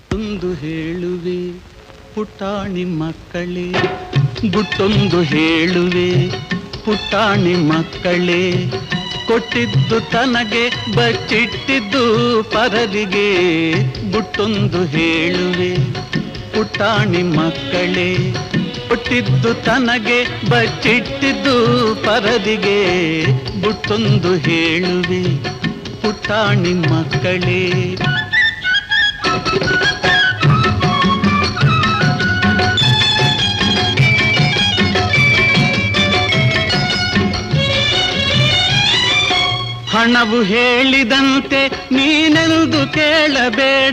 ಒಂದು ಹೇಳುವೆ ಪುಟಾಣಿ ಮಕ್ಕಳೇ ಗುಟ್ಟೊಂದು ಹೇಳುವೆ ಪುಟಾಣಿ ಮಕ್ಕಳೇ ಕೊಟ್ಟಿದ್ದು ತನಗೆ ಬಚ್ಚಿಟ್ಟಿದ್ದು ಪರದಿಗೆ ಗುಟ್ಟೊಂದು ಹೇಳುವೆ ಪುಟಾಣಿ ಮಕ್ಕಳೇ ಕೊಟ್ಟಿದ್ದು ತನಗೆ ಬಚ್ಚಿಟ್ಟಿದ್ದು ಪರದಿಗೆ ಗುಟ್ಟೊಂದು ಹೇಳುವೆ ಪುಟಾಣಿ ಮಕ್ಕಳೇ ಹಣವು ಹೇಳಿದಂತೆ ನೀನೆಂದು ಕೇಳಬೇಡ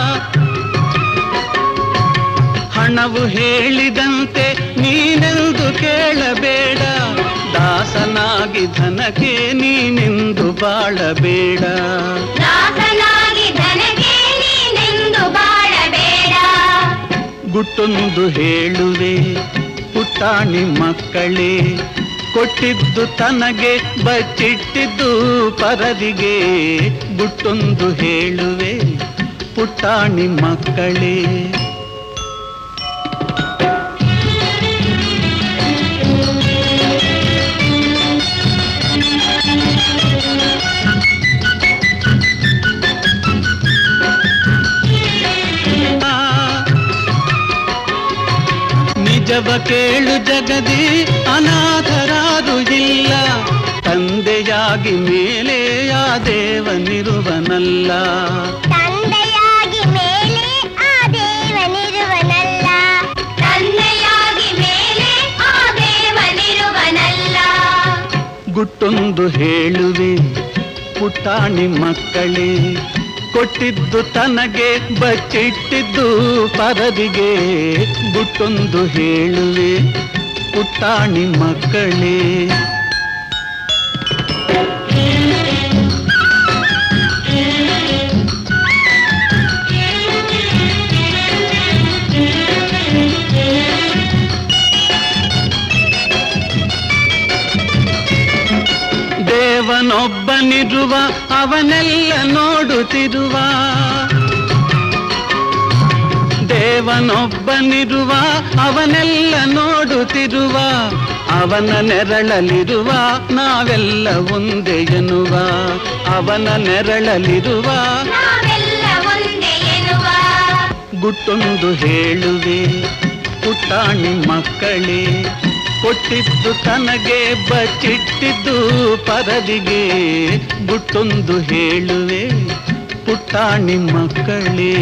ಹಣವು ಹೇಳಿದಂತೆ ನೀನೆಂದು ಕೇಳಬೇಡ ದಾಸನಾಗಿ ಧನಕ್ಕೆ ನೀನೆಂದು ಬಾಳಬೇಡ ದಾಸನಾಗಿ ಧನಕ್ಕೆ ನೀನೆಂದು ಬಾಳಬೇಡ ಗುಟ್ಟೊಂದು ಹೇಳುವೆ ಪುಟಾಣಿ ಮಕ್ಕಳೇ ಕೊಟ್ಟಿದ್ದು ತನಗೆ ಬಚ್ಚಿಟ್ಟಿದ್ದು ಪರದಿಗೆ ಗುಟ್ಟೊಂದು ಹೇಳುವೆ ಪುಟಾಣಿ ಮಕ್ಕಳೇ ನಿಜವ ಕೇಳು ಜಗದಿ ಅನಾಥರಾರು ಇಲ್ಲ ತಂದೆಯಾಗಿ ಮೇಲೆ ಆ ದೇವನಿರುವನಲ್ಲ ತಂದೆಯಾಗಿ ಮೇಲೆ ಆ ದೇವನಿರುವನಲ್ಲ ತಂದೆಯಾಗಿ ಮೇಲೆ ಆ ದೇವನಿರುವನಲ್ಲ ಗುಟ್ಟೊಂದು ಹೇಳುವೆ ಪುಟಾಣಿ ಮಕ್ಕಳೇ ಕೊಟ್ಟಿದ್ದು ತನಗೆ ಬಚ್ಚಿಟ್ಟಿದ್ದು ಪರದಿಗೆ ಗುಟ್ಟೊಂದು ಹೇಳುವೆ ಪುಟಾಣಿ ಮಕ್ಕಳೇ ದೇವನೊಬ್ಬನಿರುವ ಅವನೆಲ್ಲ ನೋಡುತ್ತಿರುವ ದೇವನೊಬ್ಬನಿರುವ ಅವನೆಲ್ಲ ನೋಡುತ್ತಿರುವ ಅವನ ನೆರಳಲಿರುವ ನಾವೆಲ್ಲ ಒಂದೇ ಎನ್ನುವ ಅವನ ನೆರಳಲಿರುವ ನಾವೆಲ್ಲ ಒಂದೇ ಎನ್ನುವ ಗುಟ್ಟೊಂದು ಹೇಳುವೆ ಪುಟಾಣಿ ಮಕ್ಕಳೇ ಕೊಟ್ಟಿದ್ದು ತನಗೆ ಬಚ್ಚಿಟ್ಟಿದ್ದು ಪರದಿಗೆ ಗುಟ್ಟೊಂದು ಹೇಳುವೆ ಪುಟಾಣಿ ಮಕ್ಕಳೇ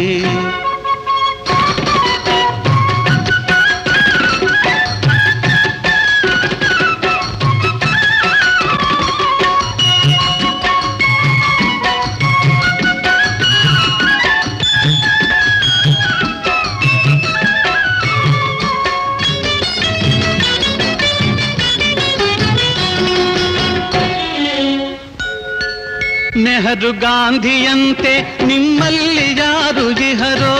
ನೆಹರು ಗಾಂಧಿಯಂತೆ ನಿಮ್ಮಲ್ಲಿ ಯಾರು ಇಹರೋ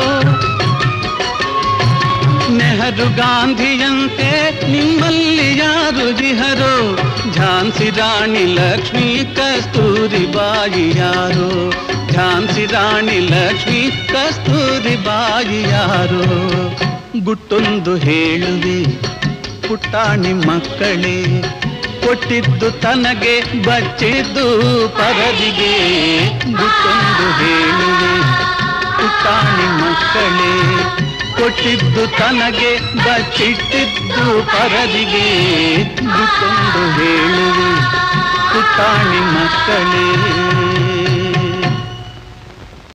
ನೆಹರು ಗಾಂಧಿಯಂತೆ ನಿಮ್ಮಲ್ಲಿ ಯಾರು ಇಹರೋ ಝಾನ್ಸಿ ರಾಣಿ ಲಕ್ಷ್ಮೀ ಕಸ್ತೂರಿ ಬಾಯಿ ಯಾರೋ ಝಾನ್ಸಿ ರಾಣಿ ಲಕ್ಷ್ಮೀ ಕಸ್ತೂರಿ ಬಾಯಿ ಯಾರೋ ಗುಟ್ಟೊಂದು ಹೇಳುವೆ ಪುಟಾಣಿ ಮಕ್ಕಳೇ ಕೊಟ್ಟಿದ್ದು ತನಗೆ ಬಚ್ಚಿದ್ದು ಪರದಿಗೆ ಗುಟ್ಟೊಂದು ಹೇಳುವೆ ಪುಟಾಣಿ ಮಕ್ಕಳೇ ಕೊಟ್ಟಿದ್ದು ತನಗೆ ಬಚ್ಚಿಟ್ಟಿದ್ದು ಪರದಿಗೆ ಗುಟ್ಟೊಂದು ಹೇಳುವೆ ಪುಟಾಣಿ ಮಕ್ಕಳೇ